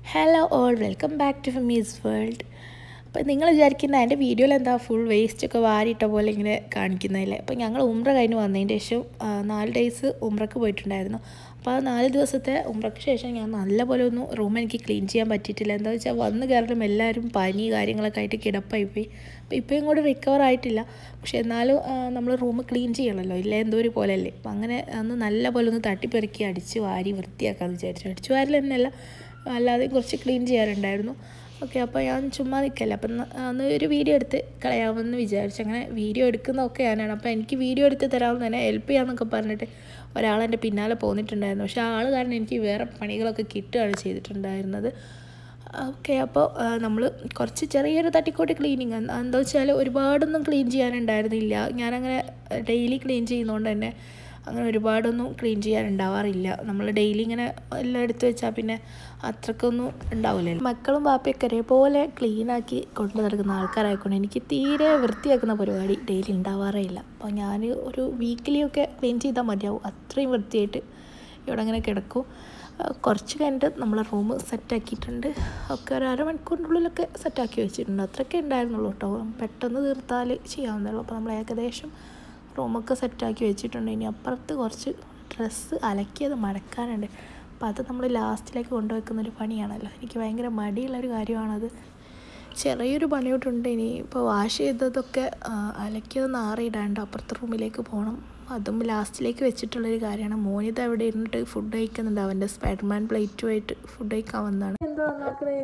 Hello all welcome back to Fami's world അപ്പോൾ നിങ്ങൾ വിചാരിക്കുന്ന എൻ്റെ വീഡിയോയിൽ എന്താ ഫുൾ വേസ്റ്റ് ഒക്കെ വാരിയിട്ട പോലെ ഇങ്ങനെ കാണിക്കുന്നതല്ലേ അപ്പോൾ ഞങ്ങൾ ഉമ്ര കഴിഞ്ഞ് വന്നതിൻ്റെ ശേഷം ആ, നാല് ഡേയ്സ് ഉമ്രക്ക് പോയിട്ടുണ്ടായിരുന്നു അപ്പോൾ ആ നാല് ദിവസത്തെ ഉമ്രക്ക് ശേഷം ഞാൻ നല്ലപോലെ ഒന്നും റൂം എനിക്ക് ക്ലീൻ ചെയ്യാൻ പറ്റിയിട്ടില്ല എന്താ വെച്ചാൽ വന്ന് കയറലും എല്ലാവരും പനി കാര്യങ്ങളൊക്കെ ആയിട്ട് കിടപ്പായി പോയി അപ്പോൾ ഇപ്പോൾ ഇങ്ങോട്ട് റിക്കവർ ആയിട്ടില്ല പക്ഷേ എന്നാലും നമ്മൾ റൂം ക്ലീൻ ചെയ്യണമല്ലോ ഇല്ല എന്തോ ഒരു പോലെയല്ലേ അപ്പോൾ അങ്ങനെ അന്ന് നല്ല പോലെ ഒന്ന് തട്ടിപ്പെറുക്കി അടിച്ച് വാരി വൃത്തിയാക്കാമെന്ന് വിചാരിച്ചു അടിച്ചു വാരൽ തന്നെയല്ല അല്ലാതെ കുറച്ച് ക്ലീൻ ചെയ്യാറുണ്ടായിരുന്നു ഓക്കെ അപ്പോൾ ഞാൻ ചുമ്മാ നിൽക്കല്ല അപ്പം ന- അന്ന് ഒരു വീഡിയോ എടുത്ത് കളയാമെന്ന് വിചാരിച്ചു അങ്ങനെ വീഡിയോ എടുക്കുന്നതൊക്കെ ഞാനാണ് അപ്പോൾ എനിക്ക് വീഡിയോ എടുത്ത് തരാമെന്ന് തന്നെ ഹെൽപ്പ് ചെയ്യാമെന്നൊക്കെ പറഞ്ഞിട്ട് ഒരാൾ എൻ്റെ പിന്നാലെ പോന്നിട്ടുണ്ടായിരുന്നു പക്ഷേ ആ ആൾ കാരണം എനിക്ക് വേറെ പണികളൊക്കെ കിട്ടുകയാണ് ചെയ്തിട്ടുണ്ടായിരുന്നത് ഓക്കെ അപ്പോൾ നമ്മൾ കുറച്ച് ചെറിയൊരു തട്ടിക്കോട്ട് ക്ലീനിങ് എന്താ വെച്ചാൽ ഒരുപാടൊന്നും ക്ലീൻ ചെയ്യാനുണ്ടായിരുന്നില്ല ഞാനങ്ങനെ ഡെയിലി ക്ലീൻ ചെയ്യുന്നതുകൊണ്ട് തന്നെ അങ്ങനെ ഒരുപാടൊന്നും ക്ലീൻ ചെയ്യാനുണ്ടാവാറില്ല നമ്മൾ ഡെയിലി ഇങ്ങനെ എല്ലാം എടുത്ത് വെച്ചാൽ പിന്നെ അത്രക്കൊന്നും ഉണ്ടാവില്ലല്ലോ മക്കളും ബാപ്പയൊക്കെ ഒരേപോലെ ക്ലീനാക്കി കൊണ്ടു നടക്കുന്ന ആൾക്കാരായിക്കൊണ്ട് എനിക്ക് തീരെ വൃത്തിയാക്കുന്ന പരിപാടി ഡെയിലി ഉണ്ടാവാറേ ഇല്ല അപ്പോൾ ഞാൻ ഒരു വീക്കിലി ഒക്കെ ക്ലീൻ ചെയ്താൽ മതിയാവും അത്രയും വൃത്തിയായിട്ട് ഇവിടെ അങ്ങനെ കിടക്കും ആ, കുറച്ച് കഴിഞ്ഞിട്ട് നമ്മൾ റൂം സെറ്റാക്കിയിട്ടുണ്ട് ഒക്കെ ഒരു അരമണിക്കൂറിനുള്ളിലൊക്കെ സെറ്റാക്കി വെച്ചിട്ടുണ്ട് അത്രയൊക്കെ ഉണ്ടായിരുന്നുള്ളൂ കേട്ടോ പെട്ടെന്ന് തീർത്താൽ ചെയ്യാവുന്നതുള്ളൂ അപ്പോൾ നമ്മൾ ഏകദേശം റൂമൊക്കെ സെറ്റാക്കി വെച്ചിട്ടുണ്ട് ഇനി അപ്പുറത്ത് കുറച്ച് ഡ്രസ്സ് അലക്കിയത് മടക്കാനുണ്ട് അപ്പോൾ അത് നമ്മൾ ലാസ്റ്റിലേക്ക് കൊണ്ടുവെക്കുന്ന ഒരു പണിയാണല്ലോ എനിക്ക് ഭയങ്കര മടിയുള്ളൊരു കാര്യമാണത് ചെറിയൊരു പണിയോട്ടുണ്ട് ഇനി ഇപ്പോൾ വാഷ് ചെയ്തതൊക്കെ ആ, അലക്കിയത് നാറിയിടാണ്ട് അപ്പുറത്തെ റൂമിലേക്ക് പോകണം അതും ലാസ്റ്റിലേക്ക് വെച്ചിട്ടുള്ളൊരു കാര്യമാണ് മോനിത് അവിടെ ഇരുന്നിട്ട് ഫുഡ് കഴിക്കുന്നുണ്ട് അവൻ്റെ സ്പൈഡർമാൻ പ്ലേറ്റുമായിട്ട് ഫുഡ് കഴിക്കാൻ വന്നതാണ് എന്താ നോക്കണേ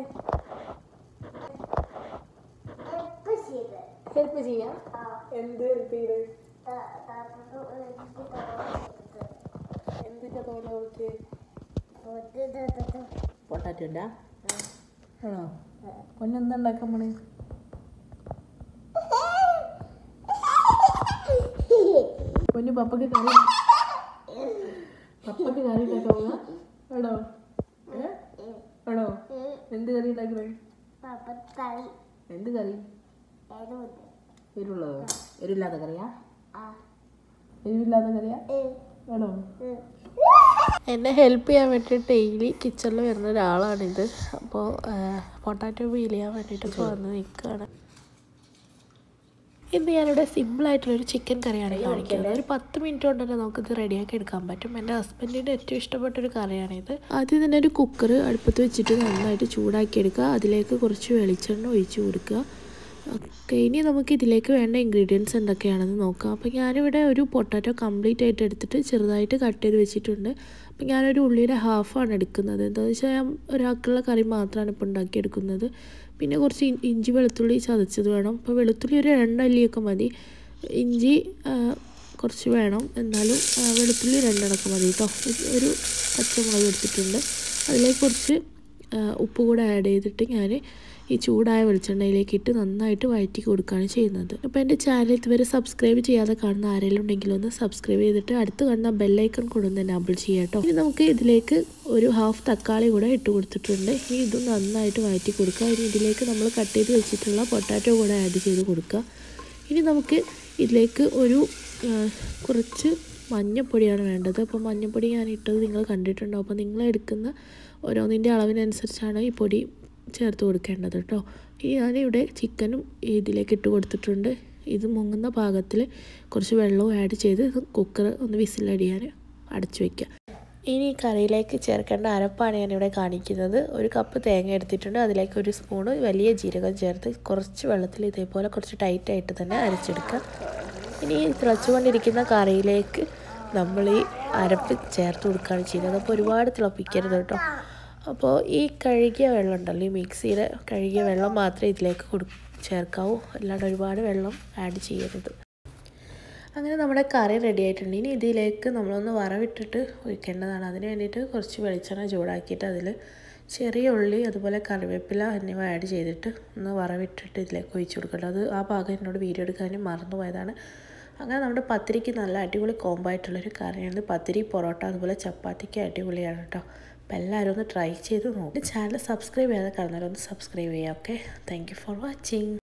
ഹെൽപ്പ് ചെയ്യാം എന്ത് ഹെൽപ്പ് ചെയ്ത് എന്തിൻ്റെ തോല ഓൾക്ക് പൊട്ടാറ്റോ ഉണ്ടാ ആണോ പൊന്നെന്താ ഉണ്ടാക്കാൻ പോണേ പൊന്നു പപ്പക്ക് കറി പപ്പക്ക് കറി ഉണ്ടാക്കാൻ പോകാം ആണോ ഏ? ആണോ എന്ത് കറി ഉണ്ടാക്കണേ എന്ത് കറി എരുള്ളതോ എരില്ലാത്ത കറിയാ എരിവില്ലാത്ത കറിയാ ആണോ എന്നെ ഹെൽപ്പ് ചെയ്യാൻ വേണ്ടിയിട്ട് ഡെയിലി കിച്ചണിൽ വരുന്ന ഒരാളാണിത് അപ്പോൾ പൊട്ടാറ്റോ പീൽ ചെയ്യാൻ വേണ്ടിയിട്ടൊക്കെ വന്ന് നിൽക്കുകയാണ് ഇന്ന് ഞാനിവിടെ സിമ്പിളായിട്ടുള്ളൊരു ചിക്കൻ കറിയാണ് കാണിക്കുന്നത് ഒരു പത്ത് മിനിറ്റ് കൊണ്ട് തന്നെ നമുക്കിത് റെഡിയാക്കി എടുക്കാൻ പറ്റും എൻ്റെ ഹസ്ബൻഡിൻ്റെ ഏറ്റവും ഇഷ്ടപ്പെട്ടൊരു കറിയാണിത് ആദ്യം തന്നെ ഒരു കുക്കർ അടുപ്പത്ത് വെച്ചിട്ട് നന്നായിട്ട് ചൂടാക്കി എടുക്കുക അതിലേക്ക് കുറച്ച് വെളിച്ചെണ്ണ ഒഴിച്ച് കൊടുക്കുക ഓക്കെ ഇനി നമുക്ക് ഇതിലേക്ക് വേണ്ട ഇൻഗ്രീഡിയൻസ് എന്തൊക്കെയാണെന്ന് നോക്കാം അപ്പോൾ ഞാനിവിടെ ഒരു പൊട്ടാറ്റോ കംപ്ലീറ്റ് ആയിട്ട് എടുത്തിട്ട് ചെറുതായിട്ട് കട്ട് ചെയ്ത് വെച്ചിട്ടുണ്ട് അപ്പോൾ ഞാനൊരു ഉള്ളിയുടെ ഹാഫാണ് എടുക്കുന്നത് എന്താണെന്ന് വെച്ചാൽ ഞാൻ ഒരാൾക്കുള്ള കറി മാത്രമാണ് ഇപ്പോൾ ഉണ്ടാക്കിയെടുക്കുന്നത് പിന്നെ കുറച്ച് ഇ- ഇഞ്ചി വെളുത്തുള്ളി ചതച്ചത് വേണം അപ്പോൾ വെളുത്തുള്ളി ഒരു രണ്ടല്ലിയൊക്കെ മതി ഇഞ്ചി ആ, കുറച്ച് വേണം എന്നാലും ആ, വെളുത്തുള്ളി രണ്ടെണ്ണമൊക്കെ മതി കേട്ടോ ഒരു പച്ചമുളക് എടുത്തിട്ടുണ്ട് അതിലേക്ക് കുറച്ച് ആ, ഉപ്പ് കൂടെ ആഡ് ചെയ്തിട്ട് ഞാൻ ഈ ചൂടായ വെളിച്ചെണ്ണയിലേക്ക് ഇട്ട് നന്നായിട്ട് വഴറ്റി കൊടുക്കുകയാണ് ചെയ്യുന്നത് അപ്പോൾ എൻ്റെ ചാനൽ ഇതുവരെ സബ്സ്ക്രൈബ് ചെയ്യാതെ കാണുന്ന ആരെങ്കിലും ഉണ്ടെങ്കിൽ ഒന്ന് സബ്സ്ക്രൈബ് ചെയ്തിട്ട് അടുത്ത് കാണുന്ന ബെല്ലൈക്കൺ കൂടെ ഒന്ന് എനാബിൾ ചെയ്യാം കേട്ടോ ഇനി നമുക്ക് ഇതിലേക്ക് ഒരു ഹാഫ് തക്കാളി കൂടെ ഇട്ട് കൊടുത്തിട്ടുണ്ട് ഇനി ഇതും നന്നായിട്ട് വഴറ്റി കൊടുക്കുക ഇനി ഇതിലേക്ക് നമ്മൾ കട്ട് ചെയ്ത് വെച്ചിട്ടുള്ള പൊട്ടാറ്റോ കൂടെ ആഡ് ചെയ്ത് കൊടുക്കുക ഇനി നമുക്ക് ഇതിലേക്ക് ഒരു ആ, കുറച്ച് മഞ്ഞപ്പൊടിയാണ് വേണ്ടത് അപ്പോൾ മഞ്ഞപ്പൊടി ഞാൻ ഇട്ടത് നിങ്ങൾ കണ്ടിട്ടുണ്ടാവും അപ്പോൾ നിങ്ങൾ എടുക്കുന്ന ഓരോന്നിൻ്റെ അളവിനനുസരിച്ചാണ് ഈ പൊടി ചേർത്ത് കൊടുക്കേണ്ടത് കേട്ടോ ഇനി ഞാനിവിടെ ചിക്കനും ഇതിലേക്ക് ഇട്ട് കൊടുത്തിട്ടുണ്ട് ഇത് മുങ്ങുന്ന പാകത്തിൽ കുറച്ച് വെള്ളവും ആഡ് ചെയ്ത് കുക്കർ ഒന്ന് വിസിലടിയാൻ അടച്ചു വയ്ക്കുക ഇനി കറിയിലേക്ക് ചേർക്കേണ്ട അരപ്പാണ് ഞാനിവിടെ കാണിക്കുന്നത് ഒരു കപ്പ് തേങ്ങ എടുത്തിട്ടുണ്ട് അതിലേക്ക് ഒരു സ്പൂണ് വലിയ ജീരകം ചേർത്ത് കുറച്ച് വെള്ളത്തിൽ ഇതേപോലെ കുറച്ച് ടൈറ്റായിട്ട് തന്നെ അരച്ചെടുക്കുക ഇനി ഈ തിളച്ചുകൊണ്ടിരിക്കുന്ന കറിയിലേക്ക് നമ്മൾ ഈ അരപ്പ് ചേർത്ത് കൊടുക്കുകയാണ് ചെയ്യുന്നത് അപ്പോൾ ഒരുപാട് തിളപ്പിക്കരുത് കേട്ടോ അപ്പോൾ ഈ കഴുകിയ വെള്ളം ഉണ്ടല്ലോ ഈ മിക്സിയുടെ കഴുകിയ വെള്ളം മാത്രമേ ഇതിലേക്ക് കൊടു ചേർക്കാവൂ അല്ലാണ്ട് ഒരുപാട് വെള്ളം ആഡ് ചെയ്യരുത് അങ്ങനെ നമ്മുടെ കറി റെഡി ആയിട്ടുണ്ട് ഇനി ഇതിലേക്ക് നമ്മളൊന്ന് വറവിട്ടിട്ട് ഒഴിക്കേണ്ടതാണ് അതിന് വേണ്ടിയിട്ട് കുറച്ച് വെളിച്ചെണ്ണ ചൂടാക്കിയിട്ട് അതിൽ ചെറിയ ഉള്ളി അതുപോലെ കറിവേപ്പില എന്നിവ ആഡ് ചെയ്തിട്ട് ഒന്ന് വറവിട്ടിട്ട് ഇതിലേക്ക് ഒഴിച്ച് കൊടുക്കണം അത് ആ ഭാഗം എന്നോട് വീഡിയോ എടുക്കാനും മറന്നു പോയതാണ് അങ്ങനെ നമ്മുടെ പത്തിരിക്ക് നല്ല അടിപൊളി കോംബോ ആയിട്ടുള്ളൊരു കറിയാണ് പത്തിരി പൊറോട്ട അതുപോലെ ചപ്പാത്തിക്ക് അടിപൊളിയാണ് കേട്ടോ അപ്പോൾ എല്ലാവരും ഒന്ന് ട്രൈ ചെയ്ത് നോക്കും ചാനൽ സബ്സ്ക്രൈബ് ചെയ്യാതെ കാണുന്നവരൊന്ന് സബ്സ്ക്രൈബ് ചെയ്യാം okay thank you for watching